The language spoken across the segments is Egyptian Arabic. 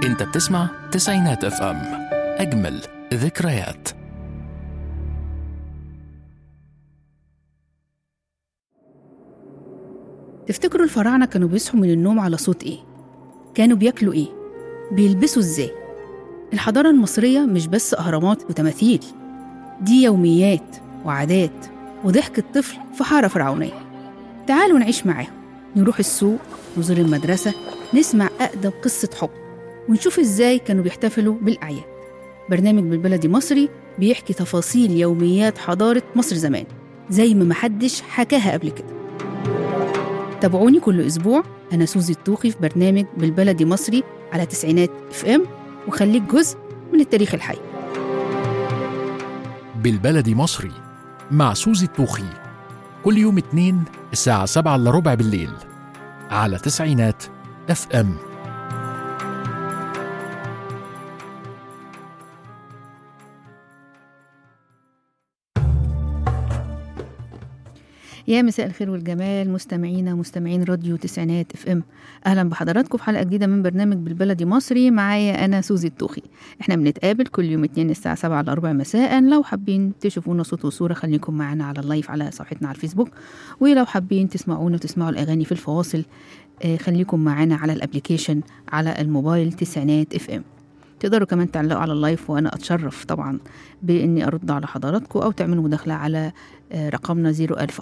انت بتسمع تسعينات اف ام اجمل ذكريات تفتكروا الفراعنة كانوا بيصحوا من النوم على صوت إيه؟ كانوا بياكلوا إيه؟ بيلبسوا إزاي؟ الحضارة المصرية مش بس أهرامات وتماثيل دي يوميات وعادات وضحك الطفل في حارة فرعونية تعالوا نعيش معاهم نروح السوق نزور المدرسة نسمع أقدم قصة حب ونشوف إزاي كانوا بيحتفلوا بالأعياد برنامج بالبلدي مصري بيحكي تفاصيل يوميات حضارة مصر زمان زي ما محدش حكاها قبل كده تابعوني كل أسبوع أنا سوزي الطوخي في برنامج بالبلدي مصري على تسعينات اف ام وخليك جزء من التاريخ الحي بالبلدي مصري مع سوزي الطوخي كل يوم اتنين الساعة سبعة إلا ربع بالليل على تسعينات اف ام يا مساء الخير والجمال مستمعينا مستمعين راديو تسعينات اف ام اهلا بحضراتكم في حلقه جديده من برنامج بالبلدي مصري معايا انا سوزي الطوخي احنا بنتقابل كل يوم اتنين الساعه 7 الا ربع مساء لو حابين تشوفونا صوت وصوره خليكم معانا على اللايف على صفحتنا على الفيسبوك ولو حابين تسمعونا وتسمعوا الاغاني في الفواصل آه، خليكم معانا على الابليكيشن على الموبايل تسعينات اف ام تقدروا كمان تعلقوا على اللايف وانا اتشرف طبعا باني ارد على حضراتكم او تعملوا مداخله على آه، رقمنا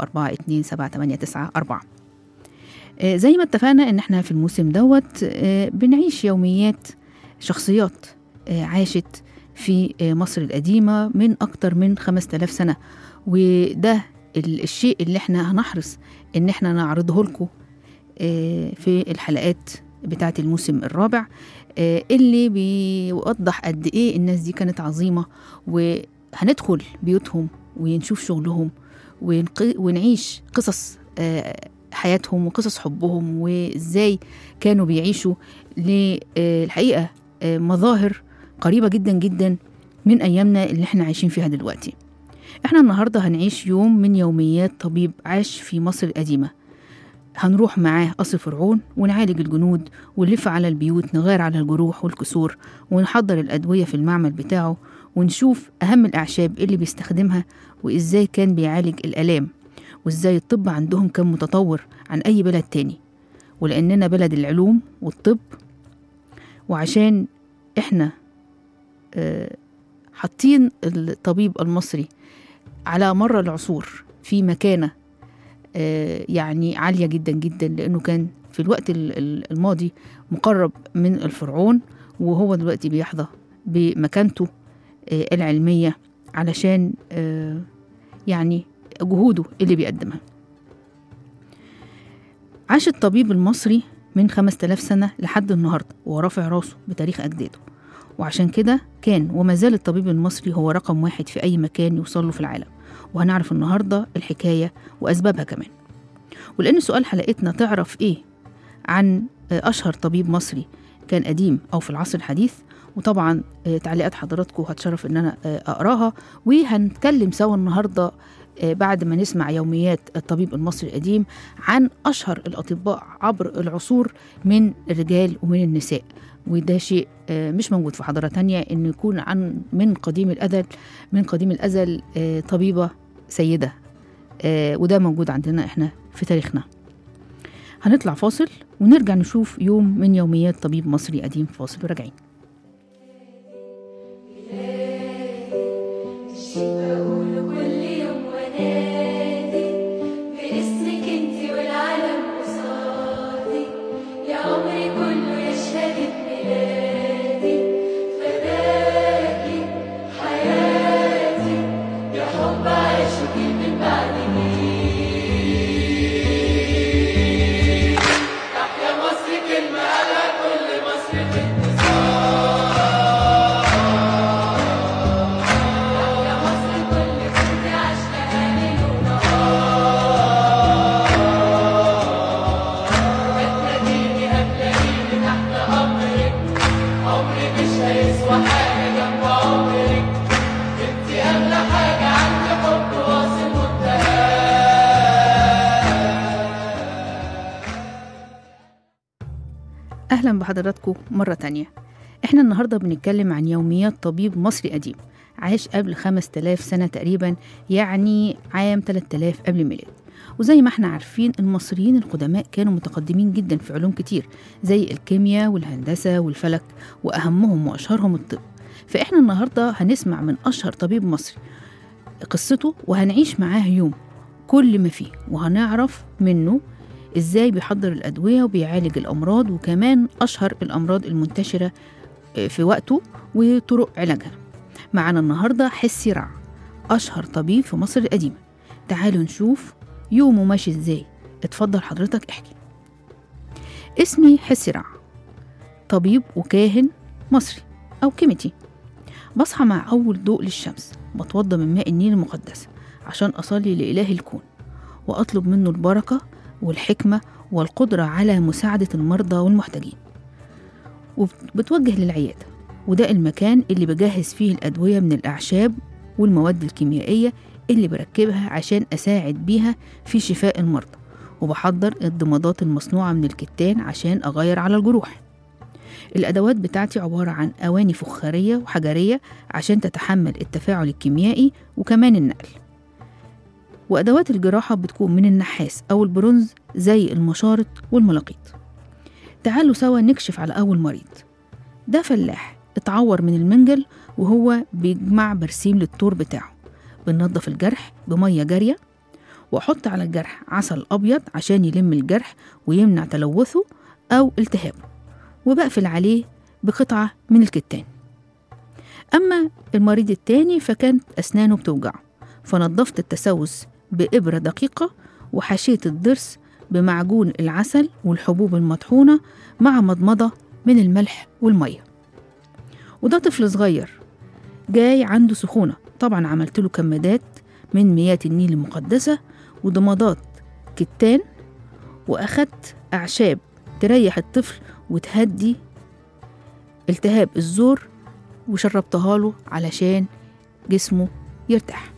010427894 آه، زي ما اتفقنا ان احنا في الموسم دوت آه، بنعيش يوميات شخصيات آه، عاشت في آه، مصر القديمة من أكتر من 5000 سنة وده ال- الشيء اللي احنا هنحرص ان احنا نعرضه لكم آه، في الحلقات بتاعة الموسم الرابع آه، اللي بيوضح قد ايه الناس دي كانت عظيمة وهندخل بيوتهم ونشوف شغلهم ونق- ونعيش قصص آه، حياتهم وقصص حبهم وازاي كانوا بيعيشوا للحقيقة مظاهر قريبة جدا جدا من أيامنا اللي احنا عايشين فيها دلوقتي احنا النهاردة هنعيش يوم من يوميات طبيب عاش في مصر القديمة هنروح معاه قصر فرعون ونعالج الجنود ونلف على البيوت نغير على الجروح والكسور ونحضر الأدوية في المعمل بتاعه ونشوف أهم الأعشاب اللي بيستخدمها وإزاي كان بيعالج الآلام وإزاي الطب عندهم كان متطور عن أي بلد تاني ولأننا بلد العلوم والطب وعشان إحنا آه، حاطين الطبيب المصري على مر العصور في مكانة آه، يعني عالية جدا جدا لأنه كان في الوقت ال- ال- الماضي مقرب من الفرعون وهو دلوقتي بيحظى بمكانته آه، العلمية علشان آه، يعني جهوده اللي بيقدمها عاش الطبيب المصري من 5000 سنة لحد النهاردة وهو رافع راسه بتاريخ أجداده وعشان كده كان وما زال الطبيب المصري هو رقم واحد في أي مكان يوصل له في العالم وهنعرف النهاردة الحكاية وأسبابها كمان ولأن سؤال حلقتنا تعرف إيه عن آه، أشهر طبيب مصري كان قديم أو في العصر الحديث وطبعا آه، تعليقات حضراتكم هتشرف إن أنا آه، أقراها وهنتكلم سوا النهاردة آه، بعد ما نسمع يوميات الطبيب المصري القديم عن أشهر الأطباء عبر العصور من الرجال ومن النساء وده شيء آه، مش موجود في حضارة تانية إن يكون عن من قديم الأزل من قديم الأزل آه، طبيبة سيدة آه، وده موجود عندنا إحنا في تاريخنا هنطلع فاصل ونرجع نشوف يوم من يوميات طبيب مصري قديم فاصل وراجعين بقوله كل يوم ونادي باسمك انتي والعالم قصادي يا عمري كله يا شهادة ميلادي فداكي حياتي يا حب عاشق من بعد مين تحيا مصر كلمة قالها كل مصر في يا مصر كل كنت عشقها ليل ونهار بتناديني هتلاقيني تحت أمرك عمري مش هيسوى حاجة جنب عمرك انتي أغلى حاجة عندي حب واصل منتهى أهلا بحضراتكم مرة تانية احنا النهاردة بنتكلم عن يوميات طبيب مصري قديم عاش قبل 5000 سنة تقريبا يعني عام 3000 قبل الميلاد وزي ما احنا عارفين المصريين القدماء كانوا متقدمين جدا في علوم كتير زي الكيمياء والهندسة والفلك وأهمهم وأشهرهم الطب فإحنا النهاردة هنسمع من أشهر طبيب مصري قصته وهنعيش معاه يوم كل ما فيه وهنعرف منه إزاي بيحضر الأدوية وبيعالج الأمراض وكمان أشهر الأمراض المنتشرة في وقته وطرق علاجها معنا النهاردة حسي رع أشهر طبيب في مصر القديمة تعالوا نشوف يومه ماشي إزاي اتفضل حضرتك احكي اسمي حسي رع طبيب وكاهن مصري أو كيميتي بصحى مع أول ضوء للشمس بتوضى من ماء النيل المقدسة عشان أصلي لإله الكون وأطلب منه البركة والحكمة والقدرة على مساعدة المرضى والمحتاجين وبتوجه للعيادة وده المكان اللي بجهز فيه الأدوية من الأعشاب والمواد الكيميائية اللي بركبها عشان أساعد بيها في شفاء المرضى وبحضر الضمادات المصنوعة من الكتان عشان أغير على الجروح الأدوات بتاعتي عبارة عن أواني فخارية وحجرية عشان تتحمل التفاعل الكيميائي وكمان النقل وأدوات الجراحة بتكون من النحاس أو البرونز زي المشارط والملاقيط تعالوا سوا نكشف على أول مريض ده فلاح اتعور من المنجل وهو بيجمع برسيم للطور بتاعه بننضف الجرح بمية جارية وأحط على الجرح عسل أبيض عشان يلم الجرح ويمنع تلوثه أو التهابه وبقفل عليه بقطعة من الكتان أما المريض التاني فكانت أسنانه بتوجعه فنضفت التسوس بإبرة دقيقة وحشيت الضرس بمعجون العسل والحبوب المطحونة مع مضمضة من الملح والمية وده طفل صغير جاي عنده سخونة طبعا عملت له كمادات من مياه النيل المقدسة وضمادات كتان وأخدت أعشاب تريح الطفل وتهدي التهاب الزور وشربتها له علشان جسمه يرتاح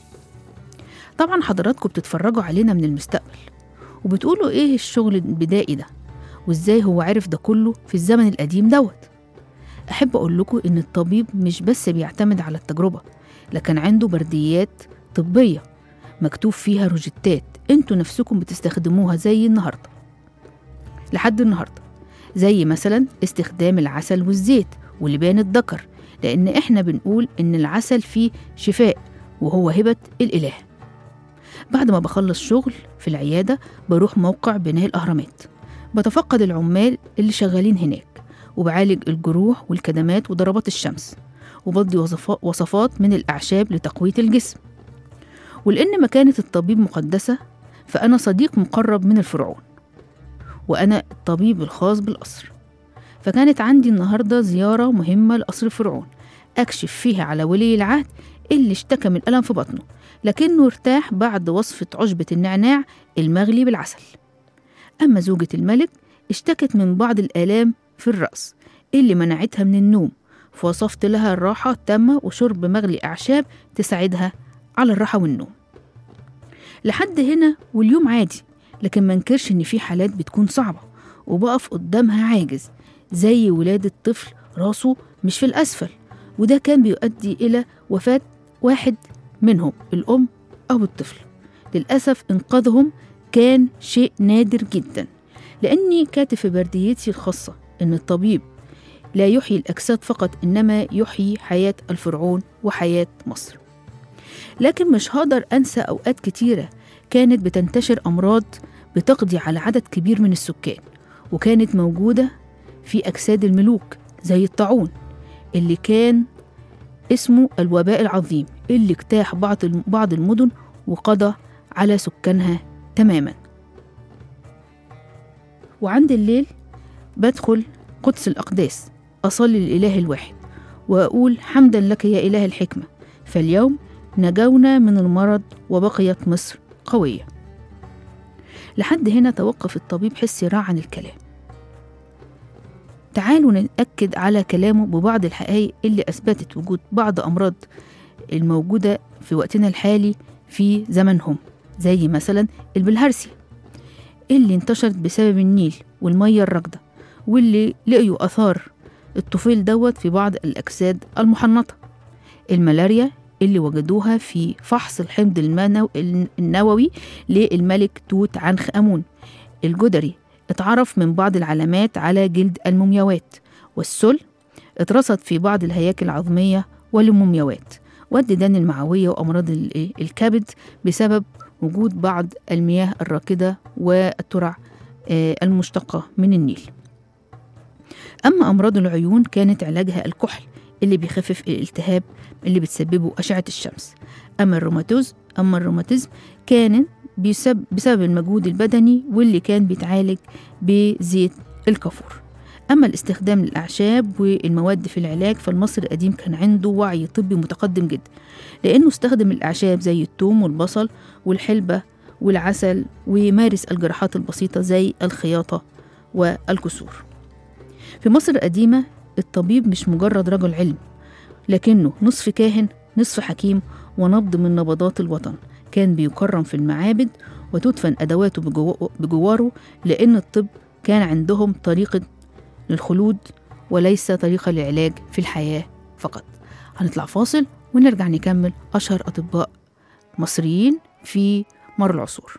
طبعا حضراتكم بتتفرجوا علينا من المستقبل وبتقولوا ايه الشغل البدائي ده وازاي هو عرف ده كله في الزمن القديم دوت احب اقول لكم ان الطبيب مش بس بيعتمد على التجربه لكن عنده برديات طبيه مكتوب فيها روجيتات انتوا نفسكم بتستخدموها زي النهارده لحد النهارده زي مثلا استخدام العسل والزيت ولبان الذكر لان احنا بنقول ان العسل فيه شفاء وهو هبه الاله بعد ما بخلص شغل في العياده بروح موقع بناء الاهرامات بتفقد العمال اللي شغالين هناك وبعالج الجروح والكدمات وضربات الشمس وبدي وصفا- وصفات من الأعشاب لتقوية الجسم ولأن مكانة الطبيب مقدسة فأنا صديق مقرب من الفرعون وأنا الطبيب الخاص بالقصر فكانت عندي النهاردة زيارة مهمة لقصر فرعون أكشف فيها على ولي العهد اللي اشتكى من ألم في بطنه لكنه ارتاح بعد وصفة عشبة النعناع المغلي بالعسل أما زوجة الملك اشتكت من بعض الآلام في الرأس اللي منعتها من النوم فوصفت لها الراحة التامة وشرب مغلي أعشاب تساعدها على الراحة والنوم لحد هنا واليوم عادي لكن ما انكرش ان في حالات بتكون صعبة وبقف قدامها عاجز زي ولادة طفل راسه مش في الأسفل وده كان بيؤدي إلى وفاة واحد منهم الأم أو الطفل للأسف إنقاذهم كان شيء نادر جدا لأني كاتب في برديتي الخاصة إن الطبيب لا يحيي الأجساد فقط إنما يحيي حياة الفرعون وحياة مصر لكن مش هقدر أنسى أوقات كتيرة كانت بتنتشر أمراض بتقضي على عدد كبير من السكان وكانت موجودة في أجساد الملوك زي الطاعون اللي كان اسمه الوباء العظيم اللي اجتاح بعض بعض المدن وقضى على سكانها تماما وعند الليل بدخل قدس الأقداس أصلي للإله الواحد وأقول حمدا لك يا إله الحكمة فاليوم نجونا من المرض وبقيت مصر قوية لحد هنا توقف الطبيب حسي راع عن الكلام تعالوا نأكد على كلامه ببعض الحقائق اللي أثبتت وجود بعض أمراض الموجودة في وقتنا الحالي في زمنهم زي مثلا البلهارسيا اللي انتشرت بسبب النيل والمية الراكدة واللي لقيوا آثار الطفيل دوت في بعض الأجساد المحنطة الملاريا اللي وجدوها في فحص الحمض المنو- النووي للملك توت عنخ آمون الجدري اتعرف من بعض العلامات على جلد المومياوات والسل اترصد في بعض الهياكل العظمية والمومياوات والديدان المعوية وأمراض ال- الكبد بسبب وجود بعض المياه الراكدة والترع آه، المشتقة من النيل أما أمراض العيون كانت علاجها الكحل اللي بيخفف الالتهاب اللي بتسببه أشعة الشمس أما الروماتوز أما الروماتيزم كان بسبب, بسبب المجهود البدني واللي كان بيتعالج بزيت الكافور أما الاستخدام للأعشاب والمواد في العلاج فالمصري القديم كان عنده وعي طبي متقدم جدا لأنه استخدم الأعشاب زي الثوم والبصل والحلبة والعسل ويمارس الجراحات البسيطة زي الخياطة والكسور في مصر القديمة الطبيب مش مجرد رجل علم لكنه نصف كاهن نصف حكيم ونبض من نبضات الوطن كان بيكرم في المعابد وتدفن أدواته بجو- بجواره لأن الطب كان عندهم طريقة للخلود وليس طريقة للعلاج في الحياة فقط هنطلع فاصل ونرجع نكمل أشهر أطباء مصريين في مر العصور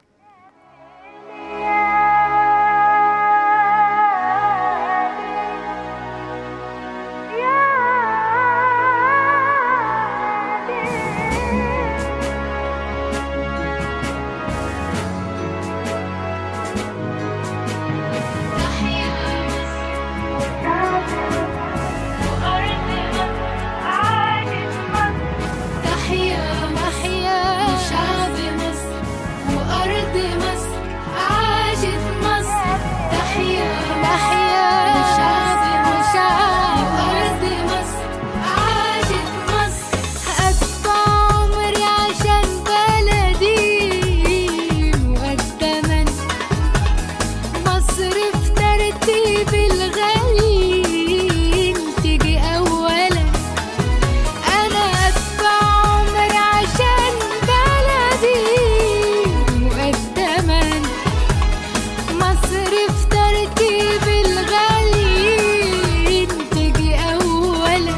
تحيا محيا شعب مصر وأرض مصر عاشت مصر تحيا محيا شعب مصر وأرض مصر عاشت مصر أدفع عمري عشان بلدي مقدما مصر في ترتيب الغالين تيجي أولا أنا أدفع عمري عشان بلدي مقدما مصر في ترتيب الغالين تيجي أولا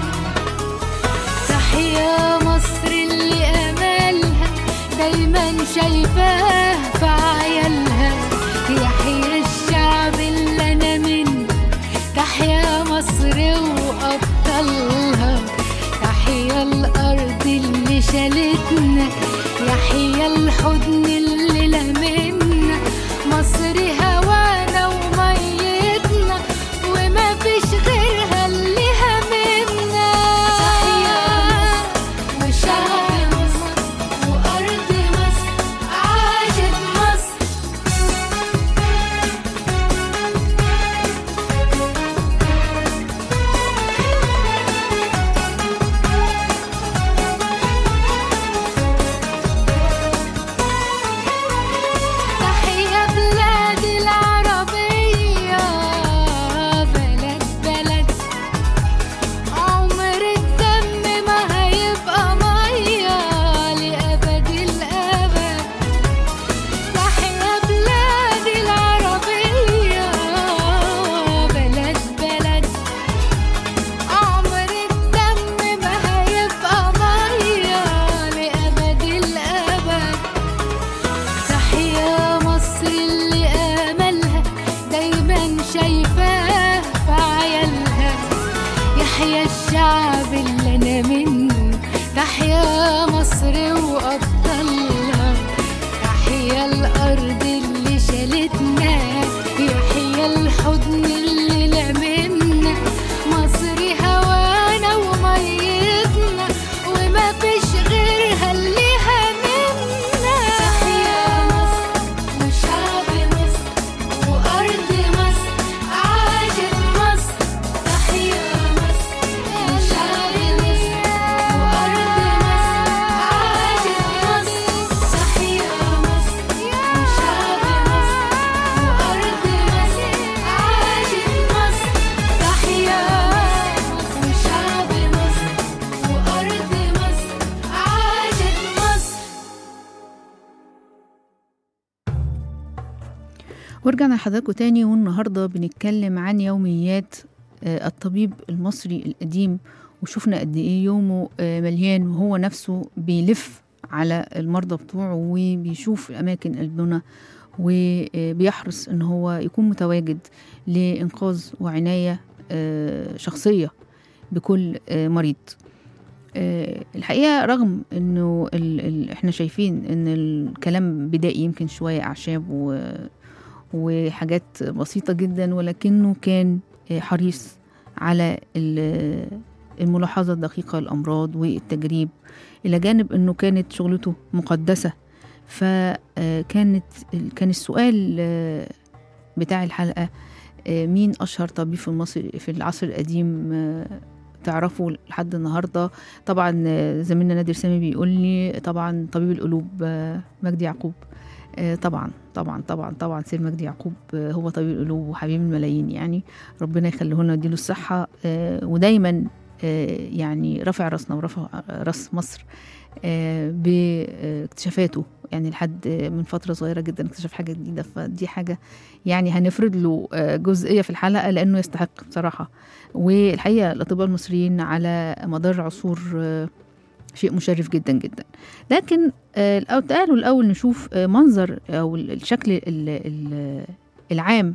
تحيا مصر اللي أملها دايما شايفاه في عيالها يحيا الشعب اللي أنا منه تحيا مصر وأبطالها تحيا الأرض اللي شالتنا يحيا الحضن اللي لمنا مصر هوانا وميتنا وما فيش غيرها اللي همنا تحيا مصر وشعب مصر وأرض مصر عاشت مصر تحيا بلادي العربية بلد بلد عمر الدم ما هيبقى مية لأبد الأبد تحيا بلادي العربية بلد بلد عمر الدم ما هيبقى مية لأبد الأبد تحيا مصر اللي آملها دايما شايفاه في عيالها يحيا الشعب اللي أنا منه تحيا مصر وأبطالها تحيا الأرض اللي شالتنا يحيا الحضن اللي لمنا مصر هوانا وميتنا وما فيش غيرها اللي همنا تحيا مصر وشعب مصر وأرض مصر عاشت مصر تحيا مصر وشعب مصر وأرض مصر عاشت مصر تحيا مصر وشعب مصر وأرض مصر عاشت مصر تحيا مصر وشعب مصر وأرض مصر عاشت مصر ورجعنا لحضراتكم تاني والنهارده بنتكلم عن يوميات آه، الطبيب المصري القديم وشفنا قد ايه يومه آه، مليان وهو نفسه بيلف على المرضى بتوعه وبيشوف اماكن البنى وبيحرص ان هو يكون متواجد لانقاذ وعنايه آه، شخصيه بكل آه، مريض آه، الحقيقه رغم انه ال ال احنا شايفين ان الكلام بدائي يمكن شويه اعشاب و وحاجات بسيطه جدا ولكنه كان آه، حريص على ال- الملاحظه الدقيقه للامراض والتجريب الى جانب انه كانت شغلته مقدسه فكانت كان السؤال آه، بتاع الحلقه آه، مين اشهر طبيب في مصر في العصر القديم آه، تعرفوا لحد النهارده طبعا آه، زميلنا نادر سامي بيقول لي طبعا طبيب القلوب آه، مجدي يعقوب آه، طبعا طبعا طبعا طبعا سيد مجدي يعقوب آه، هو طبيب القلوب وحبيب الملايين يعني ربنا يخليه لنا ويديله الصحه آه، ودايما آه، يعني رافع راسنا ورافع راس مصر آه، باكتشافاته يعني لحد من فتره صغيره جدا اكتشف حاجه جديده فدي حاجه يعني هنفرد له آه، جزئيه في الحلقه لانه يستحق بصراحه والحقيقه الاطباء المصريين على مدار عصور آه، شيء مشرف جدا جدا لكن آه، الأول- تعالوا الاول نشوف آه، منظر او الشكل ال- ال- العام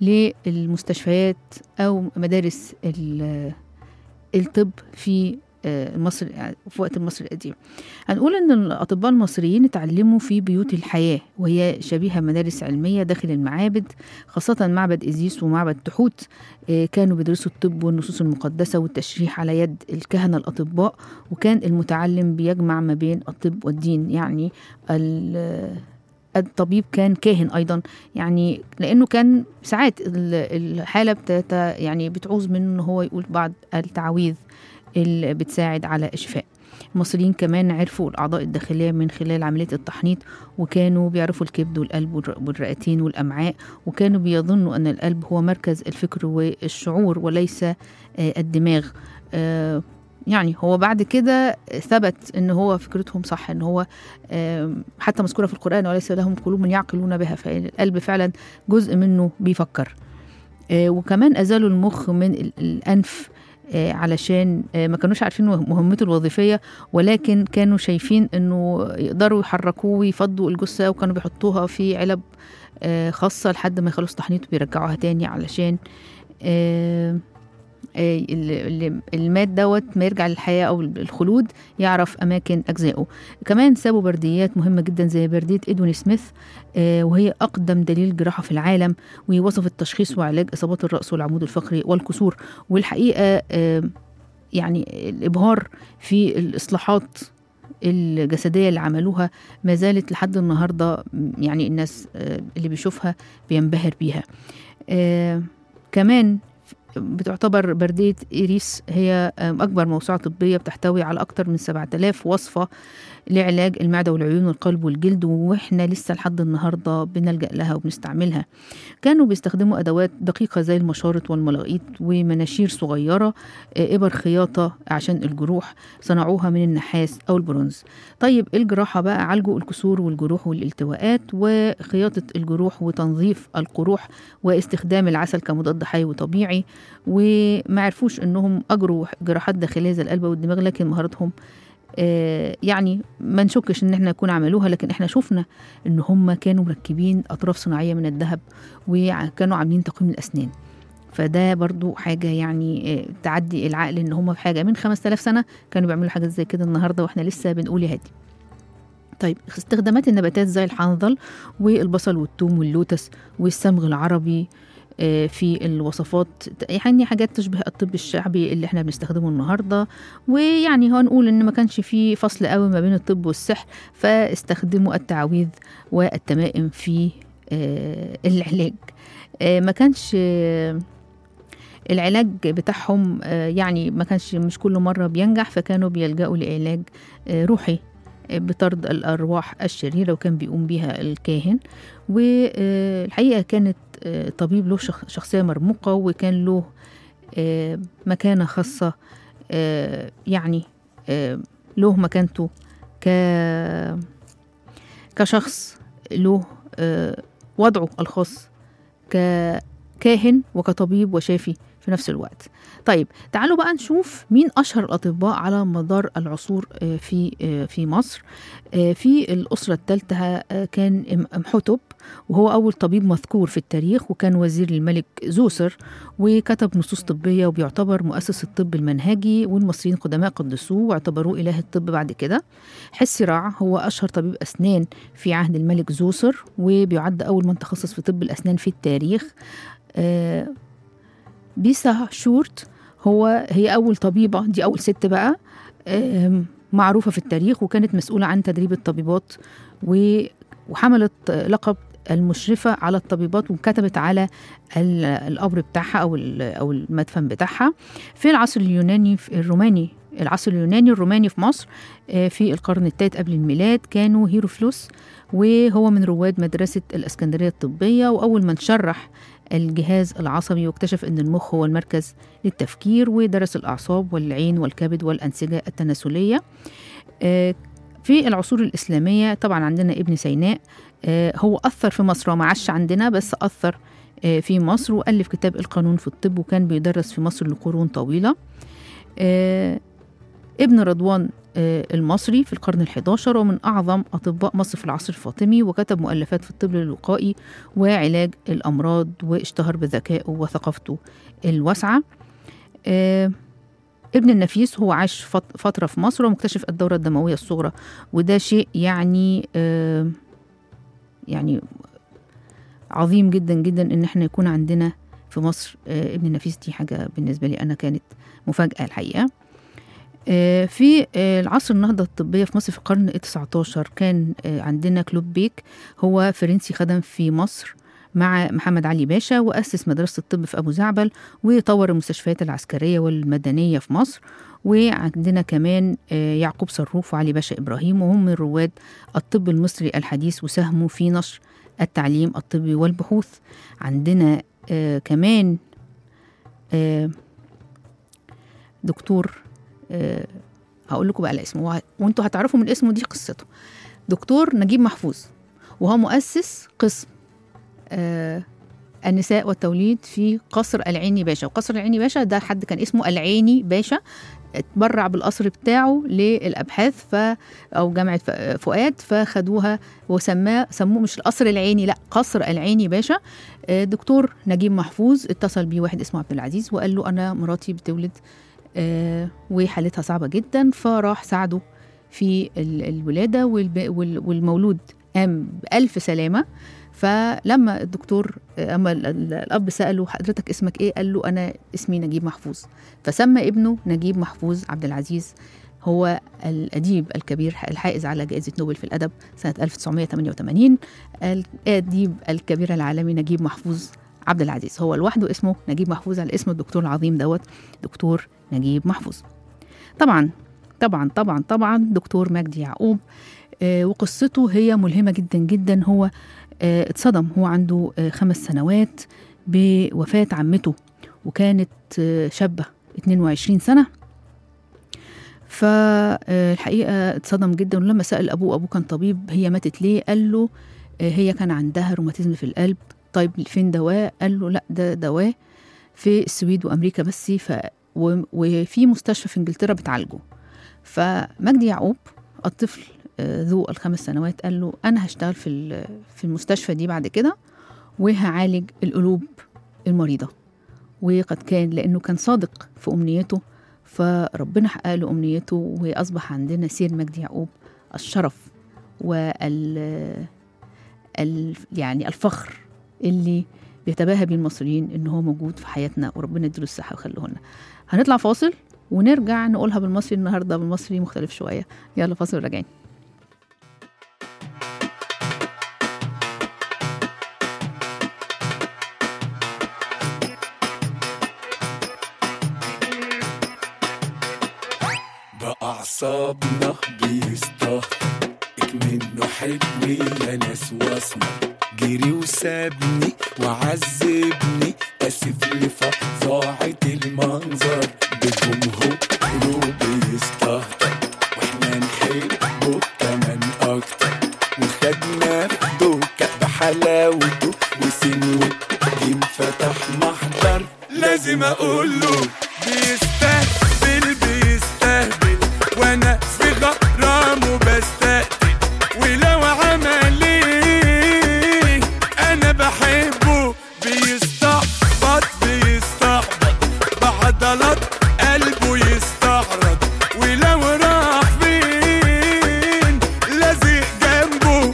للمستشفيات او مدارس ال- الطب في آه، مصر في وقت مصر القديم هنقول ان الاطباء المصريين اتعلموا في بيوت الحياه وهي شبيهه مدارس علميه داخل المعابد خاصه معبد ازيس ومعبد تحوت آه، كانوا بيدرسوا الطب والنصوص المقدسه والتشريح على يد الكهنه الاطباء وكان المتعلم بيجمع ما بين الطب والدين يعني ال- الطبيب كان كاهن ايضا يعني لانه كان ساعات ال- الحاله بتت يعني بتعوز منه ان هو يقول بعض التعاويذ اللي بتساعد على الشفاء المصريين كمان عرفوا الأعضاء الداخلية من خلال عملية التحنيط وكانوا بيعرفوا الكبد والقلب والر- والرئتين والأمعاء وكانوا بيظنوا أن القلب هو مركز الفكر والشعور وليس آه، الدماغ آه، يعني هو بعد كده ثبت ان هو فكرتهم صح ان هو آم، حتى مذكوره في القران وليس لهم قلوب يعقلون بها فالقلب فعلا جزء منه بيفكر آه، وكمان ازالوا المخ من ال- الانف آه، علشان آه، ما كانوش عارفين مهمته الوظيفيه ولكن كانوا شايفين انه يقدروا يحركوه ويفضوا الجثه وكانوا بيحطوها في علب آه، خاصه لحد ما يخلصوا تحنيط وبيرجعوها تاني علشان آه، آه، اللي اللي- اللي مات دوت ما يرجع للحياه او الخلود يعرف اماكن اجزائه كمان سابوا برديات مهمه جدا زي برديه ادوين سميث آه، وهي اقدم دليل جراحه في العالم ووصفت تشخيص وعلاج اصابات الراس والعمود الفقري والكسور والحقيقه آه، يعني الابهار في الاصلاحات الجسديه اللي عملوها ما زالت لحد النهارده م، يعني الناس آه، اللي بيشوفها بينبهر بيها آه، كمان بتعتبر بردية إيريس هي آم، أكبر موسوعة طبية بتحتوي على أكثر من 7000 وصفة لعلاج المعدة والعيون والقلب والجلد وإحنا لسه لحد النهاردة بنلجأ لها وبنستعملها كانوا بيستخدموا أدوات دقيقة زي المشارط والملاقيط ومناشير صغيرة آه، إبر خياطة عشان الجروح صنعوها من النحاس أو البرونز طيب الجراحة بقى عالجوا الكسور والجروح والالتواءات وخياطة الجروح وتنظيف القروح واستخدام العسل كمضاد حيوي طبيعي وما عرفوش انهم اجروا جراحات داخليه زي القلب والدماغ لكن مهارتهم آه، يعني ما نشكش ان احنا نكون عملوها لكن احنا شفنا ان هم كانوا مركبين اطراف صناعيه من الذهب وكانوا عاملين تقويم الاسنان فده برضو حاجة يعني آه، تعدي العقل ان هم في حاجة من 5000 سنة كانوا بيعملوا حاجات زي كده النهاردة واحنا لسه بنقول يا هادي طيب استخدامات النباتات زي الحنظل والبصل والثوم واللوتس والصمغ العربي آه، في الوصفات يعني حاجات تشبه الطب الشعبي اللي احنا بنستخدمه النهارده ويعني هنقول ان ما كانش في فصل قوي ما بين الطب والسحر فاستخدموا التعاويذ والتمائم في آه، العلاج آه، ما كانش آه، العلاج بتاعهم آه، يعني ما كانش مش كل مرة بينجح فكانوا بيلجأوا لعلاج آه، روحي آه، بطرد الأرواح الشريرة وكان بيقوم بيها الكاهن والحقيقة كانت آه، طبيب له شخ- شخصية مرموقة وكان له آه، مكانة خاصة آه، يعني آه، له مكانته ك كشخص له آه، وضعه الخاص ككاهن وكطبيب وشافي في نفس الوقت طيب تعالوا بقى نشوف مين اشهر الاطباء على مدار العصور آه، في آه، في مصر آه، في الاسره الثالثه كان إم- امحتب وهو اول طبيب مذكور في التاريخ وكان وزير الملك زوسر وكتب نصوص طبيه وبيعتبر مؤسس الطب المنهجي والمصريين القدماء قدسوه واعتبروه اله الطب بعد كده حسي رع هو اشهر طبيب اسنان في عهد الملك زوسر وبيعد اول من تخصص في طب الاسنان في التاريخ آه، بيسا شورت هو هي أول طبيبة دي أول ست بقى آم، معروفة في التاريخ وكانت مسؤولة عن تدريب الطبيبات و- وحملت لقب المشرفة على الطبيبات وكتبت على ال- القبر بتاعها أو ال- أو المدفن بتاعها في العصر اليوناني الروماني العصر اليوناني الروماني في مصر آه، في القرن الثالث قبل الميلاد كانوا هيروفلوس وهو من رواد مدرسة الإسكندرية الطبية وأول من شرح الجهاز العصبي واكتشف أن المخ هو المركز للتفكير ودرس الأعصاب والعين والكبد والأنسجة التناسلية آه، في العصور الإسلامية طبعا عندنا ابن سيناء آه، هو أثر في مصر وما عاش عندنا بس أثر آه، في مصر وألف كتاب القانون في الطب وكان بيدرس في مصر لقرون طويلة آه، ابن رضوان آه، المصري في القرن الحداشر ومن أعظم أطباء مصر في العصر الفاطمي وكتب مؤلفات في الطب الوقائي وعلاج الأمراض واشتهر بذكائه وثقافته الواسعة آه، ابن النفيس هو عاش فت- فترة في مصر ومكتشف الدورة الدموية الصغرى وده شيء يعني آه، يعني عظيم جدا جدا ان احنا يكون عندنا في مصر آه، ابن النفيس دي حاجة بالنسبة لي أنا كانت مفاجأة الحقيقة آه، في آه، العصر النهضة الطبية في مصر في القرن التسعة عشر كان آه، عندنا كلوب بيك هو فرنسي خدم في مصر مع محمد علي باشا وأسس مدرسة الطب في أبو زعبل وطور المستشفيات العسكرية والمدنية في مصر وعندنا كمان آه، يعقوب صروف وعلي باشا إبراهيم وهم من رواد الطب المصري الحديث وساهموا في نشر التعليم الطبي والبحوث عندنا آه، كمان آه، دكتور آه، هقول لكم بقى الاسم وه- وانتوا هتعرفوا من اسمه دي قصته دكتور نجيب محفوظ وهو مؤسس قسم آه، النساء والتوليد في قصر العيني باشا وقصر العيني باشا ده حد كان اسمه العيني باشا اتبرع بالقصر بتاعه للابحاث ف او جامعه ف- فؤاد فخدوها وسماه سموه مش القصر العيني لا قصر العيني باشا آه، دكتور نجيب محفوظ اتصل بيه واحد اسمه عبد العزيز وقال له انا مراتي بتولد آه، وحالتها صعبه جدا فراح ساعده في ال- الولاده والب- وال- والمولود قام بألف سلامه فلما الدكتور اما ال- ال- الاب ساله حضرتك اسمك ايه قال له انا اسمي نجيب محفوظ فسمى ابنه نجيب محفوظ عبد العزيز هو الأديب الكبير الحائز على جائزة نوبل في الأدب سنة 1988 الأديب الكبير العالمي نجيب محفوظ عبد العزيز هو لوحده اسمه نجيب محفوظ على اسم الدكتور العظيم دوت دكتور نجيب محفوظ طبعا طبعا طبعا طبعا دكتور مجدي يعقوب آه، وقصته هي ملهمة جدا جدا هو آه، اتصدم هو عنده آه، خمس سنوات بوفاة عمته وكانت آه، شابة 22 سنة فالحقيقة اتصدم جدا ولما سأل أبوه أبوه كان طبيب هي ماتت ليه قال له آه، هي كان عندها روماتيزم في القلب طيب فين دواء قال له لا ده دواء في السويد وأمريكا بس ف و- وفي مستشفى في إنجلترا بتعالجه فمجدي يعقوب الطفل آه، ذو الخمس سنوات قال له أنا هشتغل في ال- في المستشفى دي بعد كده وهعالج القلوب المريضة وقد كان لأنه كان صادق في أمنيته فربنا حقق له أمنيته وأصبح عندنا سير مجدي يعقوب الشرف وال ال يعني الفخر اللي بيتباهى بيه المصريين ان هو موجود في حياتنا وربنا يديله الصحه ويخليه لنا. هنطلع فاصل ونرجع نقولها بالمصري النهارده بالمصري مختلف شويه. يلا فاصل راجعين. بأعصابنا بيستهتر منه حلمي يا ناس واسمر جري وسابني وعذبني اسف لفظاعة المنظر بجمهوره بيستهتر واحنا نحبه كمان اكتر وخدنا في دوكة بحلاوته وسنه جيم فتح محضر لازم لازم اقوله بيستهبل بيستهبل وانا في غرامه بستقتل ولو عمل ايه انا بحبه بيستعبط بيستعبط بعضلات قلبه يستعرض ولو راح فين لازق جنبه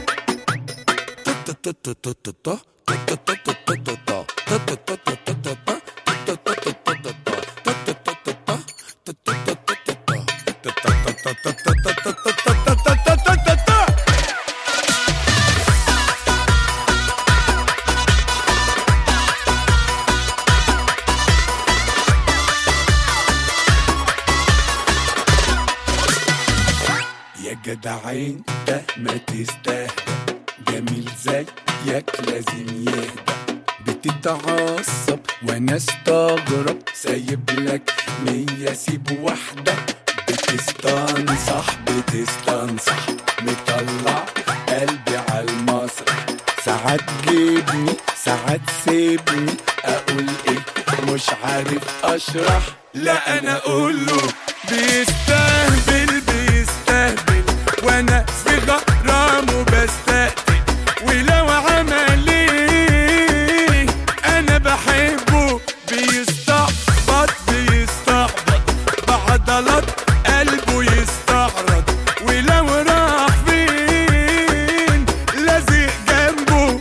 يا جدعين ده ما تستاهل جميل زيك لازم يهدى بتتعصب وانا استغرب سايب لك مية سيب واحدة بتستنصح بتستنصح مطلع قلبي على المسرح ساعات جيبني ساعات سيبني اقول ايه مش عارف اشرح لا انا اقوله بيستهبل بيستهبل وانا في غرامه بستقتل ولو عمل ايه انا بحبه بيستعبط بيستعبط بعضلات قلبه يستعرض ولو راح فين لازق جنبه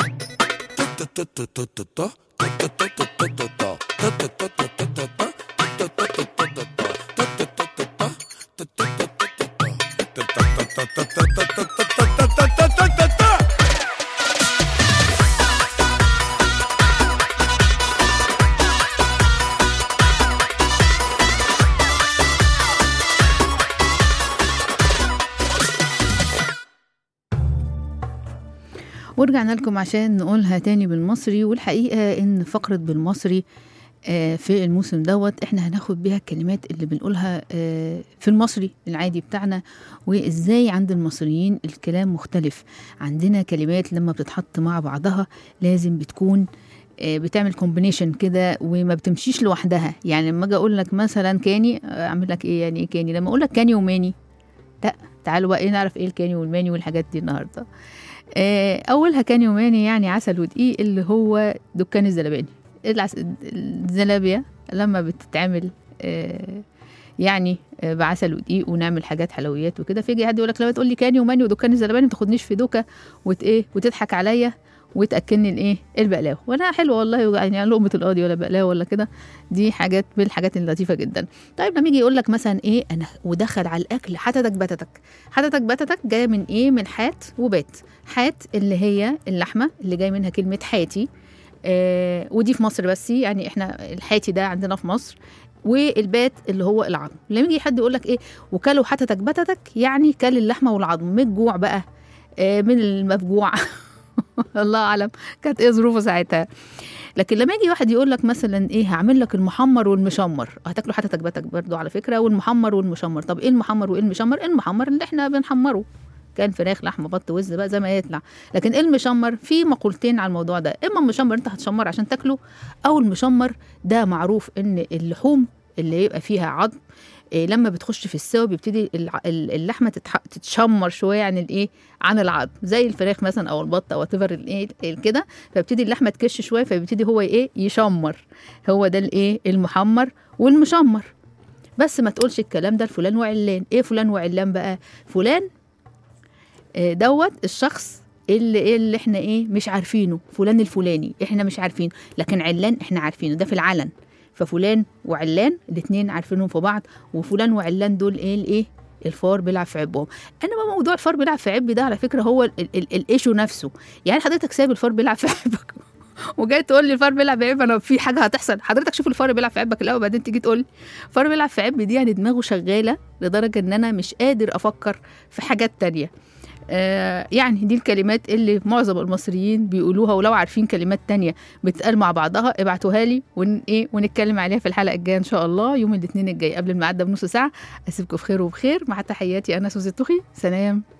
ورجعنا لكم عشان نقولها تاني بالمصري والحقيقة إن فقرة بالمصري آه، في الموسم دوت احنا هناخد بيها الكلمات اللي بنقولها آه، في المصري العادي بتاعنا وازاي عند المصريين الكلام مختلف عندنا كلمات لما بتتحط مع بعضها لازم بتكون آه، بتعمل كومبينيشن كده وما بتمشيش لوحدها يعني لما اجي اقول لك مثلا كاني آه، اعمل لك ايه يعني ايه كاني لما اقول لك كاني وماني لا تعالوا بقى ايه نعرف ايه الكاني والماني والحاجات دي النهارده آه، اولها كان يوماني يعني عسل ودقيق اللي هو دكان الزلباني العس... الزلابيه لما بتتعمل آه، يعني آه، بعسل ودقيق ونعمل حاجات حلويات وكده فيجي حد يقول لك لما تقول لي كان يوماني ودكان الزلباني ما تاخدنيش في دوكه وت ايه وتضحك عليا وتاكلني الايه البقلاوه وانا حلوه والله يعني لقمه القاضي ولا بقلاوه ولا كده دي حاجات من الحاجات اللطيفه جدا طيب لما يجي يقول لك مثلا ايه انا ودخل على الاكل حتتك بتتك حتتك بتتك جايه من ايه من حات وبات حات اللي هي اللحمه اللي جاي منها كلمه حاتي آه ودي في مصر بس يعني احنا الحاتي ده عندنا في مصر والبات اللي هو العظم لما يجي حد يقول لك ايه وكلوا حتتك بتتك يعني كل اللحمه والعظم من الجوع بقى آه من المفجوع الله اعلم كانت ايه ظروفه ساعتها لكن لما يجي واحد يقول لك مثلا ايه هعمل لك المحمر والمشمر هتاكلوا حتتك بتك برضو على فكره والمحمر والمشمر طب ايه المحمر وايه المشمر المحمر اللي احنا بنحمره كان فراخ لحمه بط وز بقى زي ما يطلع لكن ايه المشمر في مقولتين على الموضوع ده اما المشمر انت هتشمر عشان تاكله او المشمر ده معروف ان اللحوم اللي يبقى فيها عظم إيه لما بتخش في السوا بيبتدي الع- ال- اللحمه تتح... تتشمر شويه عن الايه عن العظم زي الفراخ مثلا او البط او whatever الايه ال- كده فبتدي اللحمه تكش شويه فبيبتدي هو ايه يشمر هو ده الايه المحمر والمشمر بس ما تقولش الكلام ده لفلان وعلان ايه فلان وعلان بقى فلان آه، دوت الشخص اللي إيه اللي احنا ايه مش عارفينه فلان الفلاني احنا مش عارفينه لكن علان احنا عارفينه ده في العلن ففلان وعلان الاتنين عارفينهم في بعض وفلان وعلان دول ايه الايه الفار بيلعب في عبهم انا بقى موضوع الفار بيلعب في عبي ده على فكره هو ال- ال- ال- الايشو نفسه يعني حضرتك سايب الفار بيلعب في عبك وجاي تقول لي الفار بيلعب في عب انا في حاجه هتحصل حضرتك شوف الفار بيلعب في عبك الاول وبعدين تيجي تقول لي الفار بيلعب في عب دي يعني دماغه شغاله لدرجه ان انا مش قادر افكر في حاجات تانية آه يعني دي الكلمات اللي معظم المصريين بيقولوها ولو عارفين كلمات تانية بتتقال مع بعضها ابعتوها لي ون ايه ونتكلم عليها في الحلقه الجايه ان شاء الله يوم الاثنين الجاي قبل الميعاد ده بنص ساعه اسيبكم في خير وبخير مع تحياتي انا سوزي الطخي سلام